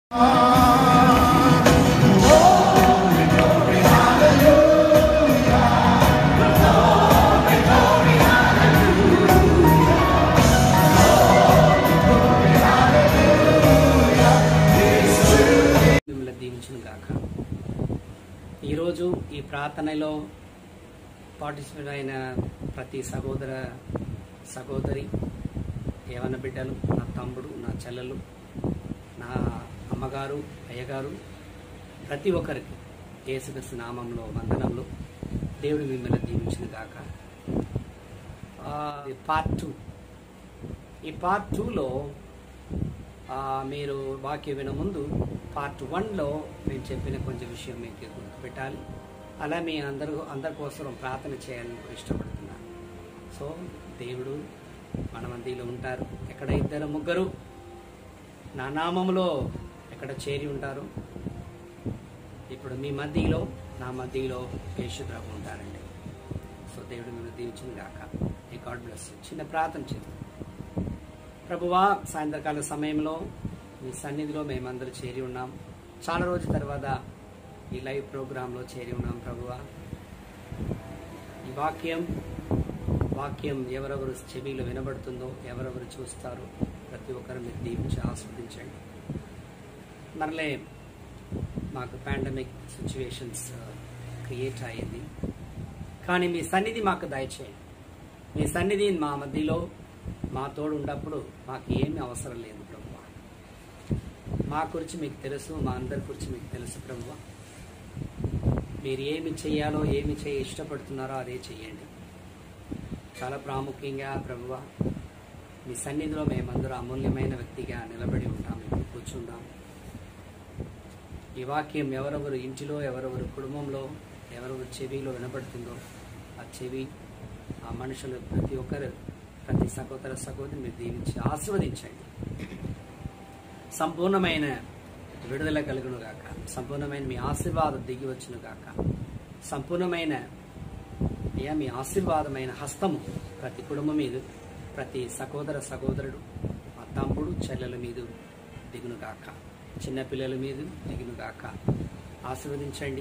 మిమ్మల్ని దీవించును గాక ఈరోజు ఈ ప్రార్థనలో పార్టిసిపేట్ అయిన ప్రతి సహోదర సహోదరి యవన బిడ్డలు నా తమ్ముడు నా చెల్లెలు నా అమ్మగారు అయ్యగారు ప్రతి ఒక్కరికి యేసుక్రీస్తు నామంలో వందనములు దేవుడు మిమ్మల్ని దీవించును గాక ఆ, ఇది పార్ట్ టూ ఈ పార్ట్ టూలో ఆ, మీరు వాక్యం విన ముందు పార్ట్ వన్లో నేను చెప్పిన కొంచెం విషయం మీకు గుర్తుపెట్టాలి అలా మీ అందరు అందరి కోసం ప్రార్థన చేయాలని కూడా ఇష్టపడుతున్నాను సో దేవుడు మన మందిలో ఉంటారు ఎక్కడ ఇద్దరు ముగ్గురు నా నామములో ఎక్కడ చేరి ఉంటారు ఇప్పుడు మీ మధ్యలో నా మధ్యలో యేసుప్రభు ఉంటారండి సో దేవుడు మీరు దీవించిన గాక ఈ గాడ్ బ్లెస్ చిన్న ప్రార్థన చేద్దాం ప్రభువా సాయంత్రకాల సమయంలో మీ సన్నిధిలో మేమందరూ చేరి ఉన్నాం చాలా రోజుల తర్వాత ఈ లైవ్ ప్రోగ్రాంలో చేరి ఉన్నాం ప్రభువా ఈ వాక్యం వాక్యం ఎవరెవరు చెవిలో వినబడుతుందో ఎవరెవరు చూస్తారో ప్రతి ఒక్కరు మీరు దీవించి ఆస్వాదించండి మరలే మాకు పాండమిక్ సిచ్యువేషన్స్ క్రియేట్ అయ్యింది కానీ మీ సన్నిధి మాకు దయచేయండి మీ సన్నిధి మా మధ్యలో మా తోడు ఉన్నప్పుడు మాకు ఏమీ అవసరం లేదు ప్రభు మా గురించి మీకు తెలుసు మా అందరి గురించి మీకు తెలుసు ప్రభు మీరు ఏమి చేయాలో ఏమి చేయ ఇష్టపడుతున్నారో అదే చేయండి చాలా ప్రాముఖ్యంగా ప్రభువ మీ సన్నిధిలో మేమందరూ అమూల్యమైన వ్యక్తిగా నిలబడి ఉంటాం ఇప్పుడు కూర్చుందాం ఈ వాక్యం ఎవరెవరు ఇంటిలో ఎవరెవరు కుటుంబంలో ఎవరెవరు చెవిలో వినబడుతుందో ఆ చెవి ఆ మనుషులు ప్రతి ఒక్కరు ప్రతి సహోదర సహోదరి మీరు దీవించి ఆస్వాదించండి సంపూర్ణమైన విడుదల కలుగును గాక సంపూర్ణమైన మీ ఆశీర్వాదం దిగి వచ్చును గాక సంపూర్ణమైన అయ్యా మీ ఆశీర్వాదమైన హస్తము ప్రతి కుటుంబం మీద ప్రతి సహోదర సహోదరుడు మా తమ్ముడు చెల్లెల మీద దిగును గాక చిన్నపిల్లల మీద దిగును గాక ఆశీర్వదించండి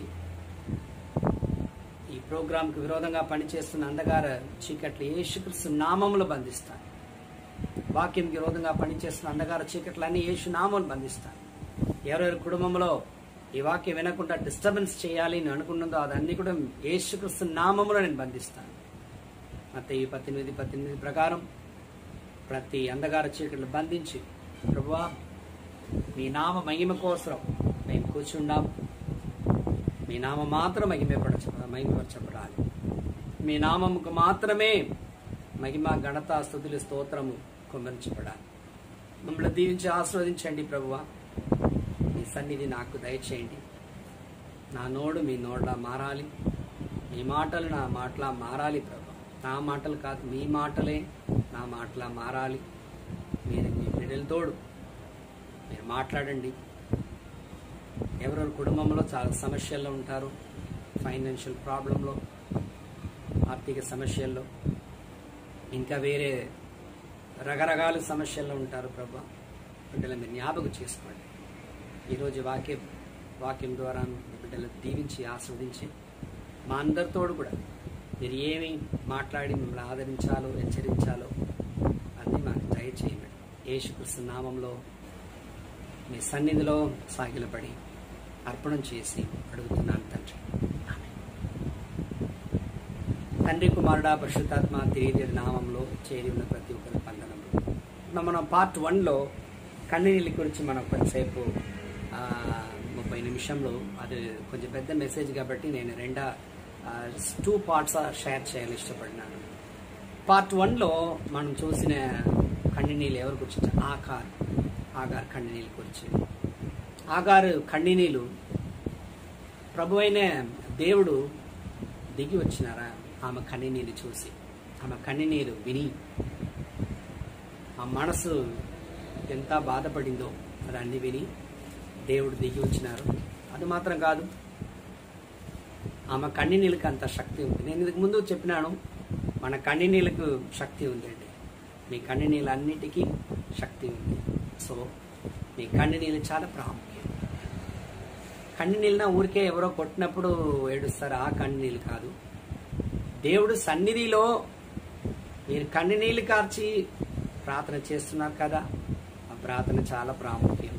ఈ ప్రోగ్రాంకు విరోధంగా పనిచేస్తున్న అంధగార చీకట్లు యేసుక్రీస్తు నామములు బంధిస్తాను వాక్యంకి విరోధంగా పనిచేస్తున్న అంధగార చీకట్లన్నీ యేసు నామములు బంధిస్తాను ఎవరెవరి కుటుంబంలో ఈ వాక్యం వినకుండా డిస్టర్బెన్స్ చేయాలి అని అనుకున్నదో అదన్నీ కూడా యేసుక్రీస్తు నామములో నేను బంధిస్తాను ಮತ್ತೆ ఈ పద్దెనిమిది పద్దెనిమిది ప్రకారం ప్రతి అంధగార చీకట్లు బంధించి ప్రభువా మీ నామ మహిమ కోసం మేము కూర్చున్నాం మీ నామం మాత్రం మహిమపరచ మహిమపరచబడాలి మీ నామముకు మాత్రమే మహిమ ఘనత స్థుతులు స్తోత్రము కుమరించబడాలి మమ్మల్ని దీవించి ఆస్వాదించండి ప్రభువా మీ సన్నిధి నాకు దయచేయండి నా నోడు మీ నోడ్లా మారాలి మీ మాటలు నా మాటలా మారాలి ప్రభు నా మాటలు కాదు మీ మాటలే నా మాటలా మారాలి మీరు మీ బిడ్డలతోడు మీరు మాట్లాడండి ఎవరెవరి కుటుంబంలో చాలా సమస్యల్లో ఉంటారు ఫైనాన్షియల్ ప్రాబ్లంలో ఆర్థిక సమస్యల్లో ఇంకా వేరే రకరకాల సమస్యల్లో ఉంటారు ప్రభా బిడ్డల మీరు జ్ఞాపకం చేసుకోండి ఈరోజు వాక్య వాక్యం ద్వారా మీ బిడ్డలు దీవించి ఆస్వాదించి మా అందరితోడు కూడా మీరు ఏమి మాట్లాడి మిమ్మల్ని ఆదరించాలో హెచ్చరించాలో అన్నీ మాకు దయచేయండి యేసుకృష్ణ నామంలో మీ సన్నిధిలో సాగిలపడి అర్పణం చేసి అడుగుతున్నాను తండ్రి ఆమేన్. తండ్రి కుమారుడా పరిశుద్ధాత్మ తిరిగి నామంలో చేరి ఉన్న ప్రతి ఒక్కరి పందనములు ఇప్పుడు మనం పార్ట్ వన్లో కన్నీళ్ళ గురించి మనం కొంతసేపు ఆ, ముప్పై నిమిషంలో అది కొంచెం పెద్ద మెసేజ్ కాబట్టి నేను రెండా టూ పార్ట్స్ షేర్ చేయాలని ఇష్టపడినాను పార్ట్ వన్లో మనం చూసిన కన్నీళ్ళు ఎవరి గురించి ఆకార్ ఆగార్ కన్నీళ్ళ గురించి ఆగారు కన్నీళ్ళు ప్రభు అయిన దేవుడు దిగి వచ్చినారా ఆమె కన్నీరు చూసి ఆమె కన్నీరు విని ఆ మనసు ఎంత బాధపడిందో అదన్నీ విని దేవుడు దిగి వచ్చినారు అది మాత్రం కాదు ఆమె కన్నీళ్ళకి అంత శక్తి ఉంది నేను ఇంతకు ముందు చెప్పినాను మన కన్నీళ్ళకు శక్తి ఉందండి మీ కన్నీళ్ళ అన్నిటికీ శక్తి ఉంది సో మీ కన్నీళ్ళు చాలా ప్రాముఖ్యం కಣ್ಣి నీళ్ళన ఊరికే ఎవరో కొట్టినప్పుడు ఏడుస్తారు ఆ కಣ್ಣి నీళ్ళు కాదు దేవుడు సన్నిధిలో మీరు కಣ್ಣి నీళ్ళు కార్చి ప్రార్థన చేస్తున్నారు కదా ఆ ప్రార్థన చాలా ప్రాముఖ్యం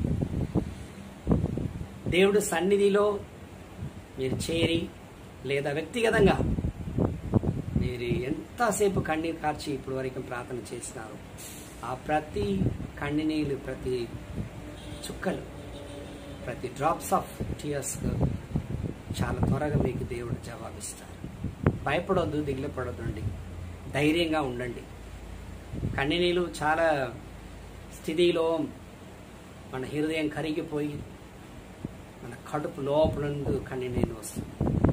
దేవుడు సన్నిధిలో మీరు చేరి లేదా వ్యక్తిగతంగా మీరు ఎంతసేపు కన్నీరు కార్చి ఇప్పటి వరకు ప్రార్థన చేసినారు ఆ ప్రతి కన్నీళ్ళు ప్రతి చుక్కలు ప్రతి డ్రాప్స్ ఆఫ్ టీయర్స్ చాలా త్వరగా మీకు దేవుడు జవాబిస్తారు భయపడొద్దు దిగులు పడొద్దండి ధైర్యంగా ఉండండి కన్నీళ్ళు చాలా స్థితిలో మన హృదయం కరిగిపోయి మన కడుపు లోపల నుండి కన్నీళ్ళు వస్తుంది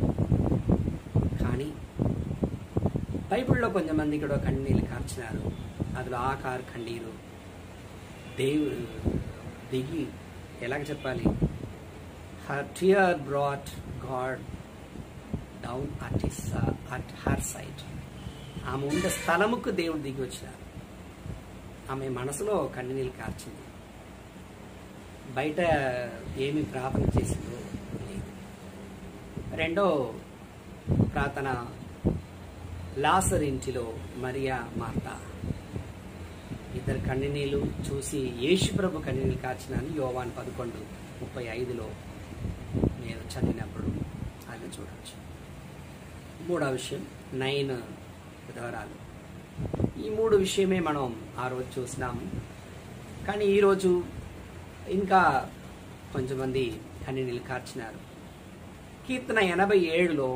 కానీ బైబిల్లో కొంతమంది కూడా కన్నీళ్ళు కార్చినారు అందులో ఆకారు కన్నీరు దేవుడు దిగి ఎలాగ చెప్పాలి her tear brought God down at his at her side ఆమె ఉండే స్థలముకు దేవుడు దిగి వచ్చినారు ఆమె మనసులో కన్నీళ్ళు కార్చింది బయట ఏమి ప్రార్థన చేసిందో లేదు రెండో ప్రార్థన లాసర్ ఇంటిలో మరియా మార్త ఇద్దరు కన్నీళ్ళు చూసి యేసుప్రభు కన్నీళ్ళు కాచినాను యోవాన్ పదకొండు ముప్పై ఐదులో నేను చదివినప్పుడు అది చూడవచ్చు మూడో విషయం నైన్ విధవరాలు ఈ మూడు విషయమే మనం ఆ రోజు చూసినాము కానీ ఈరోజు ఇంకా కొంతమంది కన్నీళ్ళు కార్చినారు కీర్తన ఎనభై ఏడులో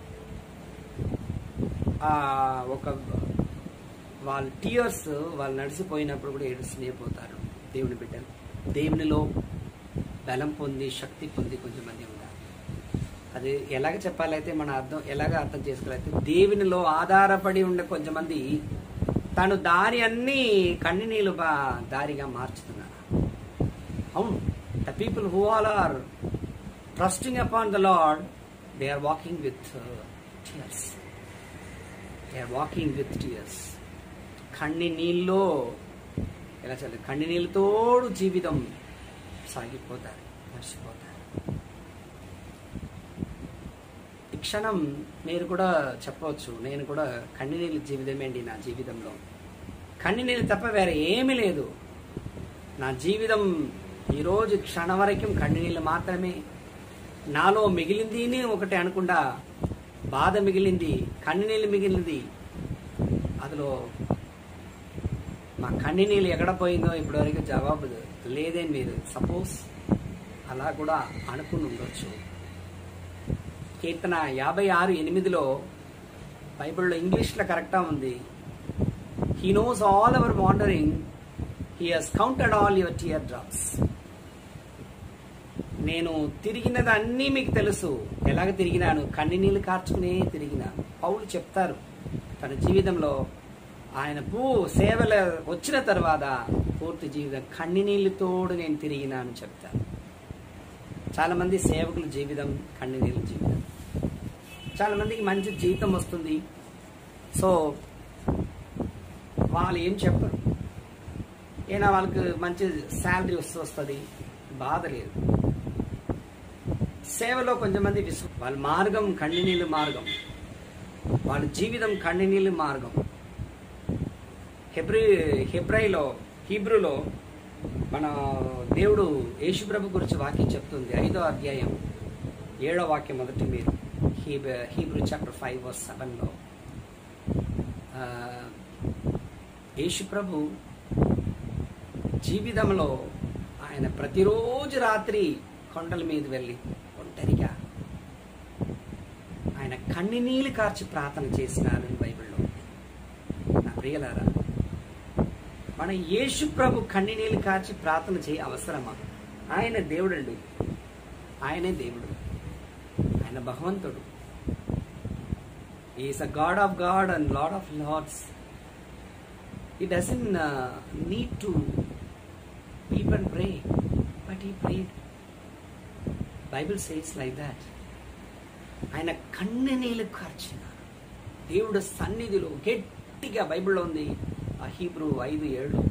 ఆ ఒక వాళ్ళ టీయర్స్ వాళ్ళు నడిచిపోయినప్పుడు కూడా ఏడుస్తూనే పోతారు దేవుని బిడ్డలు దేవునిలో బలం పొంది శక్తి పొంది కొంతమంది ఉన్నారు అది ఎలాగ చెప్పాలైతే మన అర్థం ఎలాగ అర్థం చేసుకోవాలైతే దేవునిలో ఆధారపడి ఉండే కొంతమంది తను దారి అన్ని కన్నీళ్ళు బా దారిగా మార్చుతున్నారు అవును the people who all are trusting upon the Lord they are walking with tears they are walking with tears కన్ని నీళ్ళలో ఎలా చెప్పాలి కన్ని నీళ్ళతోడు జీవితం సాగిపోతారు నడిచిపోతారు ఈ క్షణం మీరు కూడా చెప్పవచ్చు నేను కూడా కన్నీళ్ళు జీవితమేంటి నా జీవితంలో కన్నీళ్ళు తప్ప వేరే ఏమీ లేదు నా జీవితం ఈరోజు క్షణం వరకు కన్నీళ్ళు మాత్రమే నాలో మిగిలింది అని ఒకటి అనుకుండా బాధ మిగిలింది కన్నీళ్ళు మిగిలింది అందులో మా కన్నీళ్ళు ఎక్కడ పోయిందో ఇప్పటివరకు జవాబు లేదే మీరు సపోజ్ అలా కూడా అనుకుని ఉండొచ్చు కీర్తన యాభై ఆరు ఎనిమిదిలో బైబిల్లో ఇంగ్లీష్లో కరెక్టా ఉంది he knows all our wandering he has counted all your tear drops నేను తిరిగినది అన్నీ మీకు తెలుసు ఎలాగ తిరిగినాను కన్నీళ్ళు కార్చుకునే తిరిగినాను పౌలు చెప్తారు తన జీవితంలో ఆయన భూ సేవల వచ్చిన తర్వాత పూర్తి జీవితం కన్నీళ్ళతోడు నేను తిరిగినాను చెప్తాను చాలా మంది సేవకుల జీవితం కన్నీళ్ళ జీవితం చాలా మందికి మంచి జీవితం వస్తుంది సో వాళ్ళు ఏం చెప్పరు ఏనా వాళ్ళకి మంచి శాలరీ వస్తూ వస్తుంది బాధ లేదు సేవలో కొంతమంది విశ్వ వాళ్ళ మార్గం కన్నీళ్ళు మార్గం వాళ్ళ జీవితం కన్నీళ్ళు మార్గం హెబ్రి హెబ్రైలో హీబ్రూలో మన దేవుడు యేసుప్రభు గురించి వాక్యం చెప్తుంది ఐదో అధ్యాయం ఏడో వాక్యం మొదటి మీరు హీబ్ హీబ్రూ చాప్టర్ ఫైవ్ వర్స్ సెవెన్లో యేసుప్రభు జీవితంలో ఆయన ప్రతిరోజు రాత్రి కొండల మీద వెళ్ళి ఒంటరిగా ఆయన కన్నీళ్ళు కార్చి ప్రార్థన చేసినారు బైబిల్లో నా ప్రియలారా మన యేసు ప్రభు కన్నీళ్ళు కార్చి ప్రార్థన చేయ అవసరమా ఆయన దేవుడండి ఆయనే దేవుడు ఆయన భగవంతుడు is a God of God and Lord of Lords he doesn't need to weep and pray. But he prayed. Bible says like that ఆయన కన్నెనీళ్ళు కార్చిన దేవుడు సన్నిధిలో గట్టిగా బైబిల్లో ఉంది ఆ హీబ్రూ ఐదు ఏడు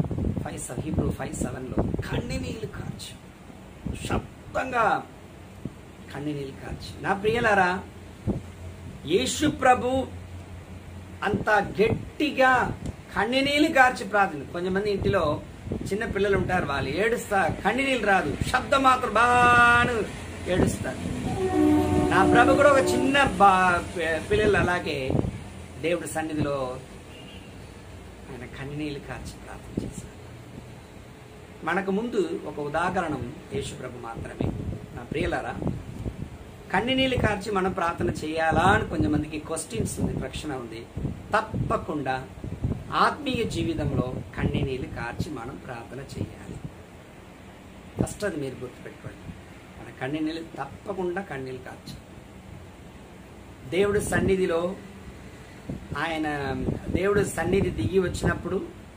ఫైవ్ హీబ్రూ ఫైవ్ సెవెన్లో కన్నెనీళ్ళు కార్చు శబ్దంగా కన్నీళ్ళు కార్చి నా ప్రియులారా యేసు ప్రభు అంత గట్టిగా కన్నీళ్ళు కార్చి ప్రార్థన కొంతమంది ఇంటిలో చిన్న పిల్లలు ఉంటారు వాళ్ళు ఏడుస్తా కన్నీళ్ళు రాదు శబ్దం మాత్రం బాను ఏడుస్తారు నా ప్రభు కూడా ఒక చిన్న బా పి- పిల్లలు అలాగే దేవుడి సన్నిధిలో ఆయన కన్నీళ్ళు కార్చి ప్రార్థన చేశారు మనకు ముందు ఒక ఉదాహరణం యేసు ప్రభు మాత్రమే నా ప్రియులారా కన్నీళ్ళు కార్చి మనం ప్రార్థన చేయాలా అని కొంతమందికి క్వశ్చన్స్ ఉంది ప్రశ్న ఉంది తప్పకుండా ఆత్మీయ జీవితంలో కన్నీళ్ళు కార్చి మనం ప్రార్థన చేయాలి ఫస్ట్ అది మీరు గుర్తుపెట్టుకోండి మన కన్నీళ్ళు తప్పకుండా కన్నీళ్ళు కార్చి దేవుడి సన్నిధిలో ఆయన దేవుడి సన్నిధి దిగి వచ్చినప్పుడు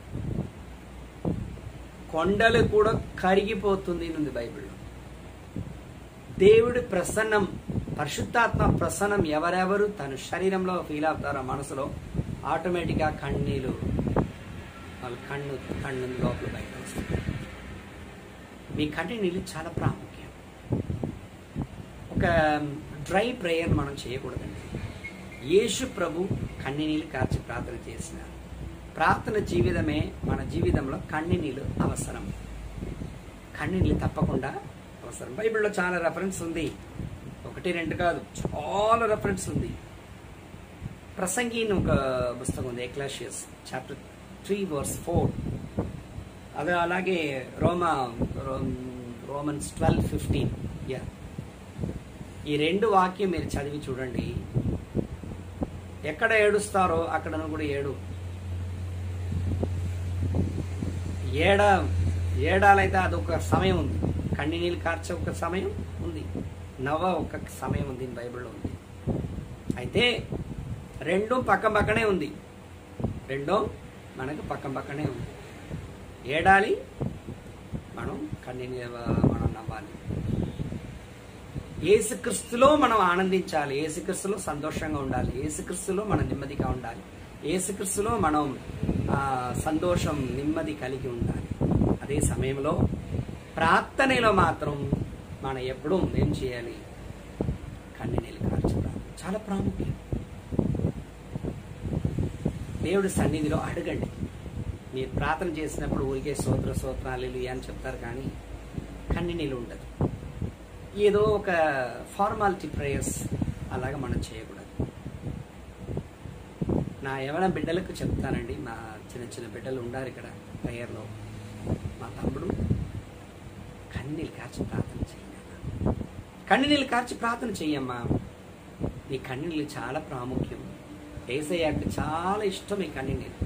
కొండలు కూడా కరిగిపోతుంది ఉంది బైబిల్లో దేవుడి ప్రసన్నం పరిశుద్ధాత్మ ప్రసన్నం ఎవరెవరు తన శరీరంలో ఫీల్ అవుతారో మనసులో ఆటోమేటిక్గా కన్నీళ్ళు వాళ్ళ కన్ను కన్ను లోపల బయట వస్తుంది మీ కంటి నీళ్ళు చాలా ప్రాముఖ్యం ఒక డ్రై ప్రేయర్ మనం చేయకూడదండి యేసు ప్రభు కన్నీళ్ళు కార్చి ప్రార్థన చేసినారు ప్రార్థన జీవితమే మన జీవితంలో కన్నీళ్ళు అవసరం కన్నీళ్ళు తప్పకుండా అవసరం బైబిల్లో చాలా రెఫరెన్స్ ఉంది ఒకటి రెండు కాదు చాలా రెఫరెన్స్ ఉంది ప్రసంగి అని ఒక పుస్తకం ఉంది Ecclesiastes chapter three verse four అదే అలాగే రోమా రోమన్స్ ట్వెల్వ్ ఫిఫ్టీన్ యా ఈ రెండు వాక్యం మీరు చదివి చూడండి ఎక్కడ ఏడుస్తారో అక్కడ కూడా ఏడు ఏడ ఏడాలైతే అదొక సమయం ఉంది కన్ని నీళ్ళు కార్చే ఒక సమయం ఉంది నవ్వ ఒక సమయం ఉంది బైబిల్లో ఉంది అయితే రెండు పక్క పక్కనే ఉంది రెండో మనకు పక్క పక్కనే ఉంది ఏడాలి మనం కన్ని మనం నవ్వాలి ఏసుక్రీస్తులో మనం ఆనందించాలి ఏసుక్రీస్తులో సంతోషంగా ఉండాలి ఏసుక్రీస్తులో మనం నెమ్మదిగా ఉండాలి ఏసుక్రీస్తులో మనం ఆ, సంతోషం నెమ్మది కలిగి ఉండాలి అదే సమయంలో ప్రార్థనలో మాత్రం మనం ఎప్పుడూ ఏం చేయాలి కన్ని నీళ్ళు కార్చడం చాలా ప్రాముఖ్యం దేవుడి సన్నిధిలో అడగండి మీరు ప్రార్థన చేసినప్పుడు ఊరికే సోత్ర సోత్రాలు అని చెప్తారు కానీ కన్ని నీళ్ళు ఉండదు ఏదో ఒక ఫార్మాలిటీ ప్రేయర్స్ అలాగా మనం చేయకూడదు నా ఎవరైనా బిడ్డలకు చెప్తానండి మా చిన్న చిన్న బిడ్డలు ఉండారు ఇక్కడ ప్రేయర్లో మా తమ్ముడు కన్నీళ్ళు కార్చి ప్రార్థన చేయండి కన్నీళ్ళు కార్చి ప్రార్థన చెయ్యమ్మా ఈ కన్నీళ్ళు చాలా ప్రాముఖ్యం ఏసయ్యాకి చాలా ఇష్టం ఈ కన్నీళ్ళు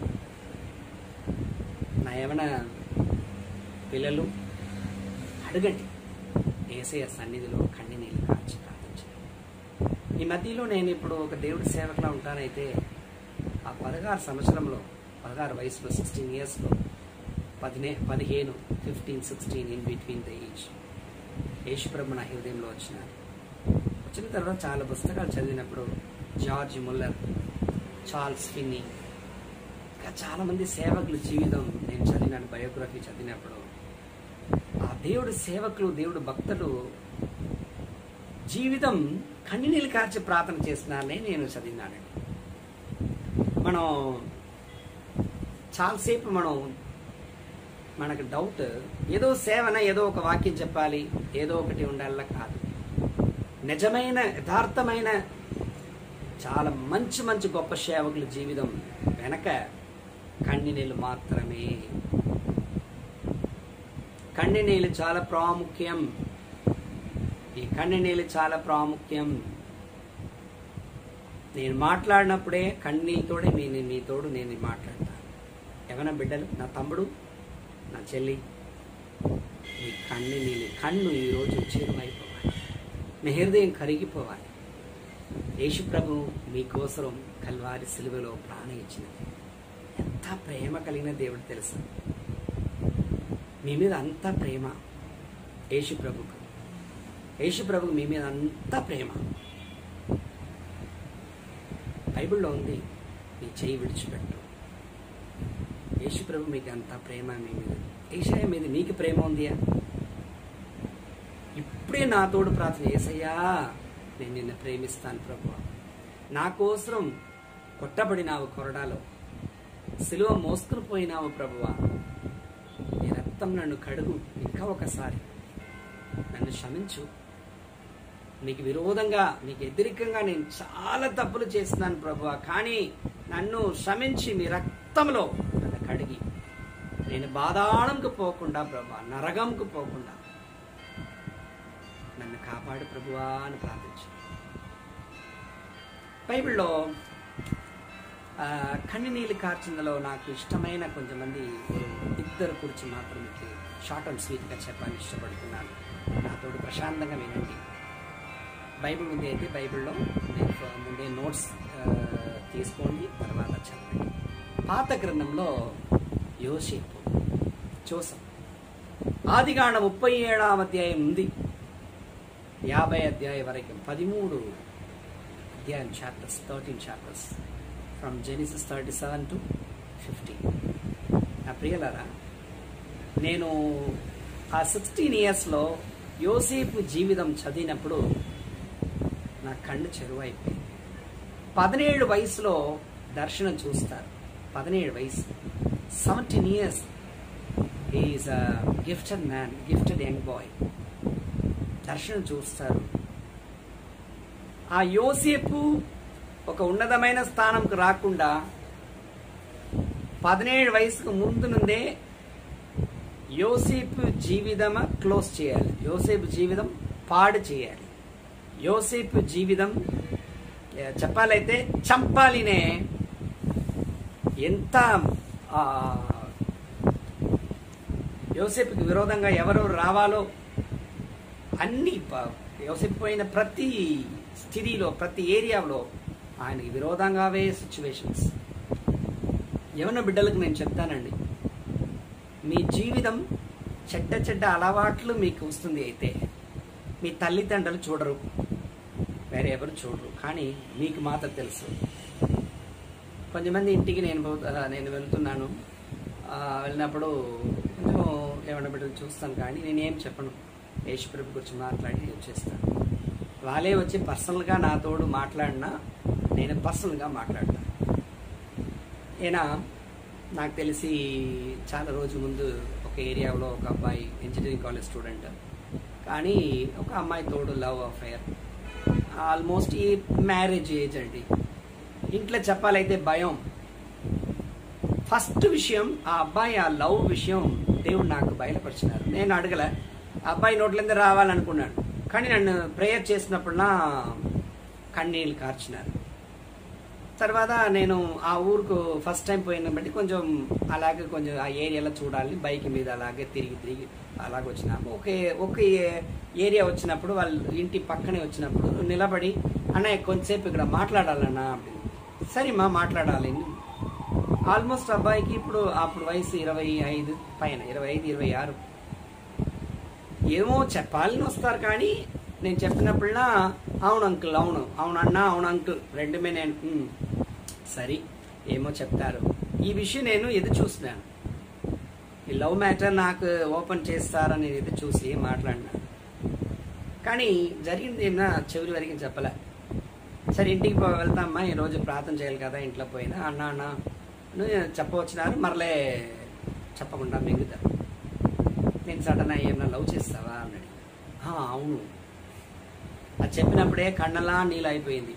నా ఏమైనా పిల్లలు అడగండి ఏసయ్య సన్నిధిలో కన్ని నీళ్ళు కార్చి ప్రార్థన చేయండి ఈ మధ్యలో నేను ఇప్పుడు ఒక దేవుడి సేవకులా ఉంటానైతే ఆ పదహారు సంవత్సరంలో పదహారు వయసులో సిక్స్టీన్ ఇయర్స్లో పదిహే పదిహేను fifteen sixteen in between the age Yesu Prabhu నా హృదయంలో వచ్చినారు వచ్చిన తర్వాత చాలా పుస్తకాలు చదివినప్పుడు జార్జ్ ముల్లర్ చార్ల్స్ ఫిన్నీ ఇంకా చాలామంది సేవకుల జీవితం నేను చదివినాను బయోగ్రఫీ చదివినప్పుడు ఆ దేవుడు సేవకులు దేవుడు భక్తులు జీవితం కన్నీళ్ళు కార్చి ప్రార్థన చేస్తున్నారని నేను చదివినానండి మనం చాలాసేపు మనం మనకు డౌట్ ఏదో సేవన ఏదో ఒక వాక్యం చెప్పాలి ఏదో ఒకటి ఉండాల కాదు నిజమైన యథార్థమైన చాలా మంచి మంచి గొప్ప సేవకుల జీవితం వెనక కన్నీళ్ళు మాత్రమే కన్నీళ్ళు చాలా ప్రాముఖ్యం ఈ కన్నీళ్ళు చాలా ప్రాముఖ్యం నేను మాట్లాడినప్పుడే కన్నీళ్ళతోడే మీ మీతోడు నేను మాట్లాడతాను ఏమైనా బిడ్డలు నా తమ్ముడు నా చెల్లి మీ కన్ను నీళ్ళు కన్ను ఈరోజు చేరువైపోవాలి మీ హృదయం కరిగిపోవాలి యేసు ప్రభు మీకోసం కల్వారి సిలువలో ప్రాణం ఇచ్చినది ఎంత ప్రేమ కలిగిన దేవుడు తెలుసు మీ మీద అంత ప్రేమ యేసు ప్రభుకు యేసు ప్రభుకు మీ మీద అంత ప్రేమ బైబిల్లో ఉంది నీ చేయి విడిచిపెట్టు యేసు ప్రభు మీకు అంత ప్రేమ మీ మీద ఏషాయ మీద నీకు ప్రేమ ఉందియా ఇప్పుడే నా తోడు ప్రార్థన ఏసయ్యా నేను నిన్ను ప్రేమిస్తాను ప్రభు నా కోసం కొట్టబడినావు కొరడాలో సిలువ మోసుకుని పోయినావు ప్రభువా నీ రక్తం నన్ను కడుగు ఇంకా ఒకసారి నన్ను క్షమించు నీకు విరోధంగా నీకు వ్యతిరేకంగా నేను చాలా తప్పులు చేస్తున్నాను ప్రభువా కానీ నన్ను క్షమించి మీ రక్తంలో నన్ను కడిగి నేను బాధాళంకు పోకుండా ప్రభా నరకంకు పోకుండా నన్ను కాపాడు ప్రభువా అని ప్రార్థించు బైబిల్లో ఆ, కన్నీళ్ళు కార్చిందలో నాకు ఇష్టమైన కొంతమంది ఇద్దరు గురించి మాత్రం మీకు షార్ట్ అండ్ స్వీట్గా చెప్పాలని ఇష్టపడుతున్నాను నాతోడు ప్రశాంతంగా వినండి బైబిల్ ఉంది అయితే బైబిల్లో నేను ఫ- ముందే నోట్స్ ఆ, తీసుకోండి తర్వాత చదవండి పాత గ్రంథంలో యోసేపు జోసఫ్ ఆదిగాండ ముప్పై ఏడాం అధ్యాయం ఉంది యాభై అధ్యాయం వరకు పదిమూడు అధ్యాయం chapters thirteen chapters from Genesis thirty seven to fifty నా ప్రియులరా నేను ఆ సిక్స్టీన్ ఇయర్స్లో యోసేపు జీవితం చదివినప్పుడు నా కళ్ళు చెరువైపోయింది పదినేడు వయసులో దర్శనం చూస్తారు పదినేడు వయసు seventeen years is a gifted man gifted young boy దర్శనం చూస్తారు ఆ యోసేపు ఒక ఉన్నతమైన స్థానంకు రాకుండా పదినేడు వయసుకు ముందు నుండే యోసేపు జీవితం క్లోజ్ చేయాలి యోసేపు జీవితం పాడు చేయాలి యోసేపు జీవితం ఏ, చెప్పాలైతే చంపాలినే ఎంత ఆ, యోసేపుకి విరోధంగా ఎవరెవరు రావాలో అన్ని ప- యోసేపు పోయిన ప్రతి స్థితిలో ప్రతి ఏరియాలో ఆయనకి విరోధంగావే సిచ్యువేషన్స్ యవన బిడ్డలకు నేను చెప్తానండి మీ జీవితం చెడ్డ చెడ్డ అలవాట్లు మీకు వస్తుంది అయితే మీ తల్లిదండ్రులు చూడరు వేరే ఎవరు చూడరు కానీ మీకు మాత్రం తెలుసు కొంతమంది ఇంటికి నేను పో- ఆ, నేను వెళ్తున్నాను ఆ, వెళ్ళినప్పుడు కొంచెం ఏమన్నా బిడ్డలు చూస్తాను కానీ నేను ఏం చెప్పను యేసుప్రభు గురించి మాట్లాడి వచ్చేస్తాను వాళ్ళే వచ్చి పర్సనల్గా నాతోడు మాట్లాడినా నేను పర్సనల్గా మాట్లాడతాను ఈయన నాకు తెలిసి చాలా రోజుల ముందు ఒక ఏరియాలో ఒక అబ్బాయి ఇంజనీరింగ్ కాలేజ్ స్టూడెంట్ కానీ ఒక అమ్మాయి తోడు లవ్ అఫైర్ ఆల్మోస్ట్ ఈ మ్యారేజ్ ఏజ్ అండి ఇంట్లో చెప్పాలైతే భయం ఫస్ట్ విషయం ఆ అబ్బాయి ఆ లవ్ విషయం దేవుడు నాకు బయలుపరిచినారు నేను అడగల ఆ అబ్బాయి నోట్లంతా రావాలనుకున్నాను కానీ నన్ను ప్రేయర్ చేసినప్పుడునా కన్నీళ్ళు కార్చినారు తర్వాత నేను ఆ ఊరుకు ఫస్ట్ టైం పోయిన బట్టి కొంచెం అలాగే కొంచెం ఆ ఏరియాలో చూడాలి బైక్ మీద అలాగే తిరిగి తిరిగి అలాగ వచ్చినాము ఒకే ఒక ఏ- ఏరియా వచ్చినప్పుడు వాళ్ళు ఇంటి పక్కనే వచ్చినప్పుడు నిలబడి అన్నయ్య కొంచెంసేపు ఇక్కడ మాట్లాడాలన్నా அப்படின்னு. సరే మా మాట్లాడాలి ఆల్మోస్ట్ అబ్బాయికి ఇప్పుడు అప్పుడు వయసు ఇరవై ఐదు పైన ఇరవై ఐదు ఇరవై ఆరు ఏమో చెప్పాలని వస్తారు కానీ నేను చెప్పినప్పుడులా అవును అంకుల్ అవును అవును అన్నా అవును అంకుల్ రెండుమే నేను "ఉమ్, సరే ఏమో చెప్తారు ఈ విషయం నేను ఎదురు చూస్తున్నాను ఈ లవ్ మ్యాటర్ నాకు ఓపెన్ చేస్తారని ఎదురు చూసి మాట్లాడినా కానీ జరిగింది ఏమన్నా చెవులు వరకు చెప్పలే సరే ఇంటికి పో వెళ్తామ్మా ఈరోజు ప్రార్థన చేయాలి కదా ఇంట్లో పోయినా అన్న అన్న అని చెప్పవచ్చినారు మరలే చెప్పకుండా మిగుతారు నేను సడన్ ఏమన్నా లవ్ చేస్తావా అన్నాడు "ఆ, అవును అది చెప్పినప్పుడే కన్నలా నీళ్ళు అయిపోయింది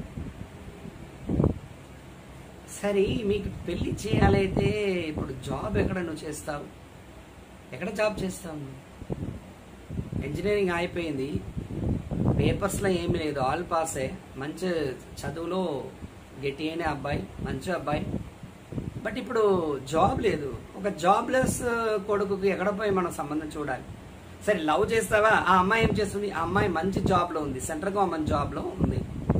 సరే మీకు పెళ్లి చేయాలైతే ఇప్పుడు జాబ్ ఎక్కడ నువ్వు చేస్తావు ఎక్కడ జాబ్ చేస్తావు నువ్వు? ఇంజనీరింగ్ అయిపోయింది పేపర్స్లో ఏమీ లేదు ఆల్ పాసే మంచి చదువులో గట్టి అయిన అబ్బాయి మంచి అబ్బాయి బట్ ఇప్పుడు జాబ్ లేదు ఒక జాబ్లెస్ కొడుకుకి ఎక్కడ పోయి మనం సంబంధం చూడాలి సరే లవ్ చేస్తావా ఆ అమ్మాయి ఏం చేస్తుంది ఆ అమ్మాయి మంచి జాబ్లో ఉంది సెంట్రల్ గవర్నమెంట్ జాబ్లో ఉంది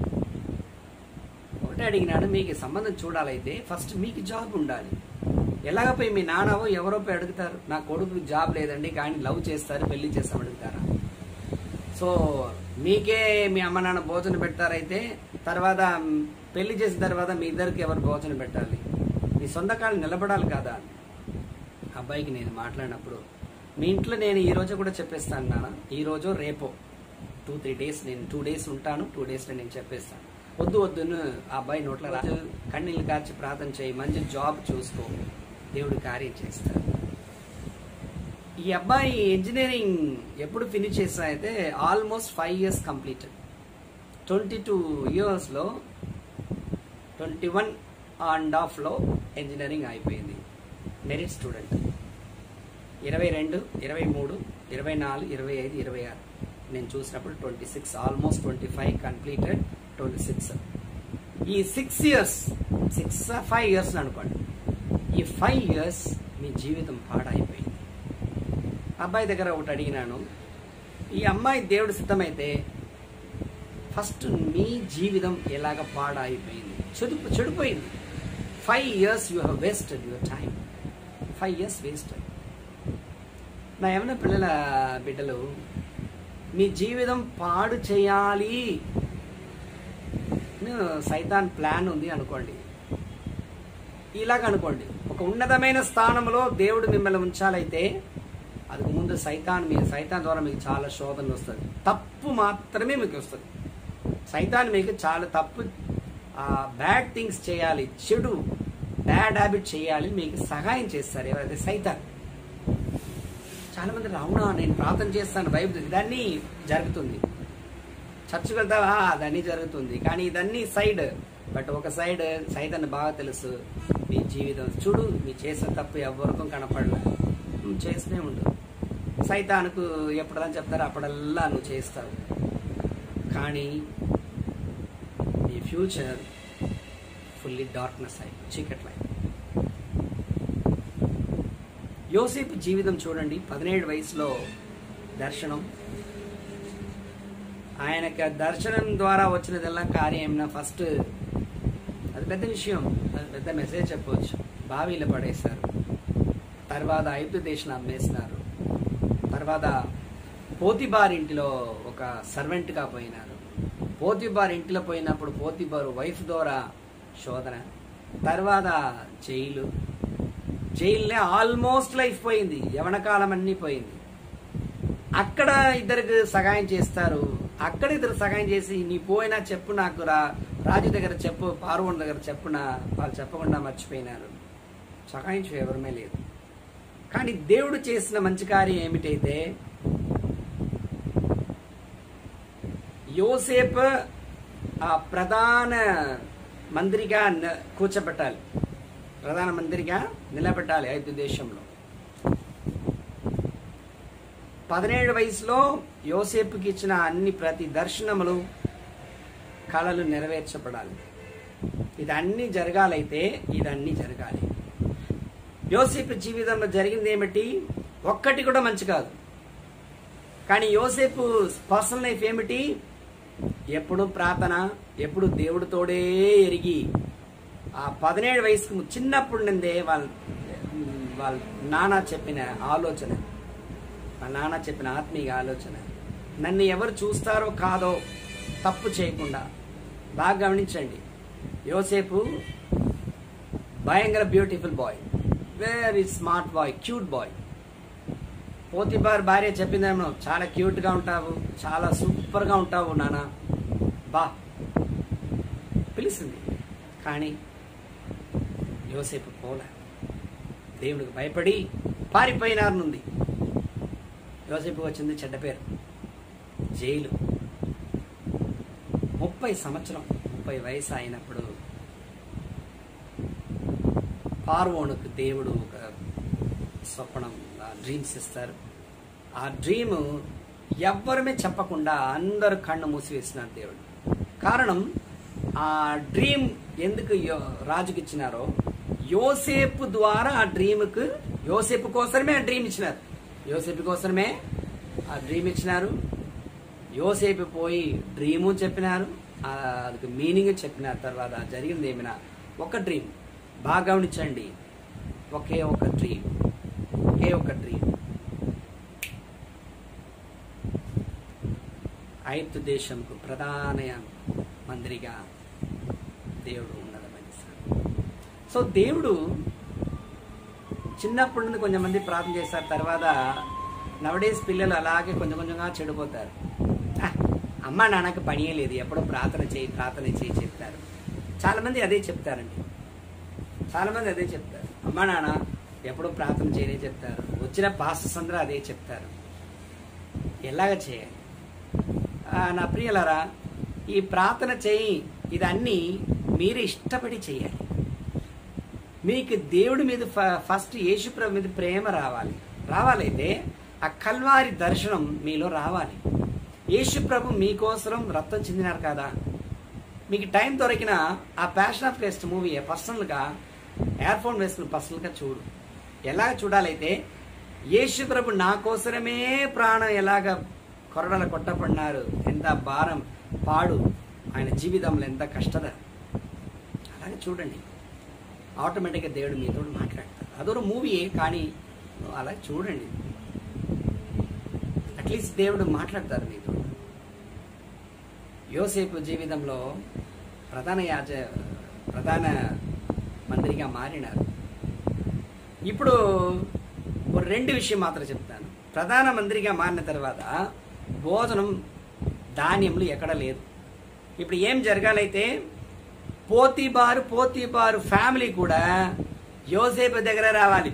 ఒకటే అడిగినాడు మీకు సంబంధం చూడాలైతే ఫస్ట్ మీకు జాబ్ ఉండాలి ఎలాగ పోయి మీ నాన్నవో ఎవరో పోయి అడుగుతారు నా కొడుకు జాబ్ లేదండి కానీ లవ్ చేస్తారు పెళ్లి చేస్తాం అడుగుతారా సో మీకే మీ అమ్మ నాన్న భోజనం పెడతారైతే తర్వాత మ్, పెళ్లి చేసిన తర్వాత మీ ఇద్దరికి ఎవరు భోజనం పెట్టాలి మీ సొంత కాళ్ళు నిలబడాలి కదా అబ్బాయికి నేను మాట్లాడినప్పుడు మీ ఇంట్లో నేను ఈ రోజు కూడా చెప్పేస్తాను నాన్న ఈ రోజు రేపో టూ త్రీ డేస్ నేను టూ డేస్ ఉంటాను టూ డేస్లో నేను చెప్పేస్తాను వద్దు వద్దును ఆ అబ్బాయి నోట్ల రా కన్నీళ్ళు కార్చి ప్రార్థన చేయి మంచి జాబ్ చూసుకో దేవుడు కార్యం చేస్తాడు ఈ అబ్బాయి ఇంజనీరింగ్ ఎప్పుడు ఫినిష్ చేసా అయితే almost five years completed twenty two ఇయర్స్లో ట్వంటీ వన్ అండ్ హాఫ్లో ఇంజనీరింగ్ అయిపోయింది మెరిట్ స్టూడెంట్ ఇరవై రెండు ఇరవై మూడు ఇరవై నాలుగు ఇరవై ఐదు ఇరవై ఆరు నేను చూసినప్పుడు twenty six almost twenty five completed twenty six ఈ six years six five years అనుకోండి ఈ ఫైవ్ ఇయర్స్ మీ జీవితం పాడైపోయింది అబ్బాయి దగ్గర ఒకటి అడిగినాను ఈ అమ్మాయి దేవుడు సిద్ధమైతే ఫస్ట్ మీ జీవితం ఎలాగ పాడైపోయింది చెడు చెడిపోయింది five years you have wasted your time five years wasted నా ఏమైనా పిల్లల బిడ్డలు మీ జీవితం పాడు చేయాలి సైతాన్ ప్లాన్ ఉంది అనుకోండి ఇలాగ అనుకోండి ఒక ఉన్నతమైన స్థానంలో దేవుడు మిమ్మల్ని ఉంచాలైతే அதுக்கு ముందు సైతాన్ మీ సైతాన్ ద్వారా మీకు చాలా శోధన వస్తుంది తప్పు మాత్రమే మీకు వస్తుంది సైతాన్ మీకు చాలా తప్పు బ్యాడ్ థింగ్స్ చేయాలి చెడు బ్యాడ్ హ్యాబిట్ చేయాలి మీకు సహాయం చేస్తారు ఎవరైతే సైతాన్ చాలా మంది అవునా నేను ప్రార్థన చేస్తాను బైబిల్ ఇదన్నీ జరుగుతుంది చర్చకు వెళ్తావా అదన్నీ జరుగుతుంది కానీ ఇదన్నీ సైడ్ బట్ ఒక సైడ్ సైతాన్ని బాగా తెలుసు మీ జీవితం చూడు మీ చేసిన తప్పు ఎవరికం కనపడలే నువ్వు చేస్తూనే ఉండు సైతానికి ఎప్పుడని చెప్తారో అప్పుడల్లా నువ్వు చేస్తావు కానీ నీ ఫ్యూచర్ ఫుల్లీ డార్క్నెస్ అయి చీకట్లో యోసేపు జీవితం చూడండి పదిహేడు వయసులో దర్శనం ఆయనకి ఆ దర్శనం ద్వారా వచ్చినదల్లా కార్యం ఫస్ట్ అది పెద్ద విషయం అది పెద్ద మెసేజ్ చెప్పవచ్చు బావిలో పడేశారు తర్వాత ఐదు దేశం అమ్మేసినారు తర్వాత పోతిబార్ ఇంటిలో ఒక సర్వెంట్గా పోయినారు పోతిబార్ ఇంటిలో పోయినప్పుడు పోతిబారు వైఫ్ ద్వారా శోధన తర్వాత జైలు జైల్లో ఆల్మోస్ట్ లైఫ్ పోయింది యవన కాలం అన్నీ పోయింది అక్కడ ఇద్దరికి సహాయం చేస్తారు అక్కడ ఇద్దరు సహాయం చేసి నీ పోయినా చెప్పు నాకు రా రాజు దగ్గర చెప్పు పార్వన్ దగ్గర చెప్పున వాళ్ళు చెప్పకుండా మర్చిపోయినారు సహాయం ఎవరమే లేదు కానీ దేవుడు చేసిన మంచి కార్యం ఏమిటైతే యోసేపు ఆ ప్రధాన మంత్రిగా న- కూర్చోబెట్టాలి ప్రధాన మంత్రిగా నిలబెట్టాలి ఐదు దేశంలో పదిహేడు వయసులో యోసేపుకి ఇచ్చిన అన్ని ప్రతి దర్శనములు కళలు నెరవేర్చబడాలి ఇదన్నీ జరగాలైతే ఇదన్నీ జరగాలి యోసేపు జీవితంలో జరిగింది ఏమిటి ఒక్కటి కూడా మంచి కాదు కానీ యోసేపు పర్సనల్ లైఫ్ ఏమిటి ఎప్పుడు ప్రార్థన ఎప్పుడు దేవుడితోడే ఎరిగి ఆ పదిహేడు వయసుకు చిన్నప్పటి నుండే వాళ్ళ వాళ్ళ నాన్న చెప్పిన ఆలోచన మా నాన్న చెప్పిన ఆత్మీయ ఆలోచన నన్ను ఎవరు చూస్తారో కాదో తప్పు చేయకుండా బాగా గమనించండి యోసేపు భయంకర beautiful boy very smart boy cute boy Potiphar భార్య చెప్పిందేమో చాలా క్యూట్ గా ఉంటావు చాలా సూపర్ గా ఉంటావు నాన్న బా పిలిచింది కానీ యోసేపు పోలే దేవుడికి భయపడి పారిపోయినారనుంది యోసేపు వచ్చింది చెడ్డ పేరు జైలు ముప్పై సంవత్సరం ముప్పై వయసు అయినప్పుడు పార్వోనుకు దేవుడు ఒక స్వప్నం డ్రీమ్స్ ఇస్తారు ఆ డ్రీమ్ ఎవ్వరమే చెప్పకుండా అందరు కళ్ళు మూసివేసినారు దేవుడు కారణం ఆ డ్రీమ్ ఎందుకు యో- రాజుకి ఇచ్చినారో యోసేపు ద్వారా ఆ డ్రీమ్కు యోసేపు కోసమే ఆ డ్రీమ్ ఇచ్చినారు యోసేపు కోసమే ఆ డ్రీమ్ ఇచ్చినారు యోసేపు పోయి డ్రీము చెప్పినారు ఆ அதுக்கு మీనింగ్ చెప్పినారు తర్వాత జరిగింది ఏమైనా ఒక డ్రీమ్ బాగా గమనించండి ఒకే ఒక డ్రీమ్ ఒకే ఒక డ్రీమ్ ఐదు దేశంకు ప్రధాన మంత్రిగా దేవుడు ఉన్నదమని సో దేవుడు చిన్నప్పటి నుండి కొంచెం మంది ప్రార్థన చేశారు తర్వాత నవడేస్ పిల్లలు అలాగే కొంచెం కొంచెంగా చెడిపోతారు "ఆ, అమ్మ నాన్నకి పనియే లేదు ఎప్పుడో ప్రార్థన చేయి ప్రార్థన చేయి చెప్తారు చాలా మంది అదే చెప్తారండి చాలా మంది అదే చెప్తారు అమ్మ నాన్న ఎప్పుడో ప్రార్థన చేయనే చెప్తారు వచ్చిన పాస్టర్స్ అందరూ అదే చెప్తారు ఎలాగ చేయాలి ఆ, నా ప్రియులరా ఈ ప్రార్థన చేయి ఇదన్నీ మీరు ఇష్టపడి చేయాలి మీకు దేవుడి మీద ఫ- ఫస్ట్ యేసుప్రభు మీద ప్రేమ రావాలి రావాలైతే ఆ కల్వారి దర్శనం మీలో రావాలి యేసుప్రభు మీకోసం రక్తం చెందినారు కదా మీకు టైం దొరికిన ఆ ప్యాషన్ ఆఫ్ క్రైస్ట్ మూవీ పర్సనల్గా ఇయర్ ఫోన్ వేసుకుని పర్సనల్గా చూడు ఎలా చూడాలైతే యేసు ప్రభు నా కోసమే ప్రాణం ఎలాగ కొరడల కొట్టబడినారు ఎంత భారం పాడు ఆయన జీవితంలో ఎంత కష్టద అలాగే చూడండి ఆటోమేటిక్గా దేవుడు మీతో మాట్లాడతారు అదొక మూవీయే కానీ అలా చూడండి అట్లీస్ట్ దేవుడు మాట్లాడతారు మీతో యోసేపు జీవితంలో ప్రధాన యాజ ప్రధాన మంత్రిగా మారినారు ఇప్పుడు ఓ రెండు విషయం మాత్రం చెప్తాను ప్రధాన మంత్రిగా మారిన తర్వాత భోజనం ధాన్యములు ఎక్కడ లేదు ఇప్పుడు ఏం జరగాలైతే పోతీబారు పోతీబారు ఫ్యామిలీ కూడా యోసేపు దగ్గర రావాలి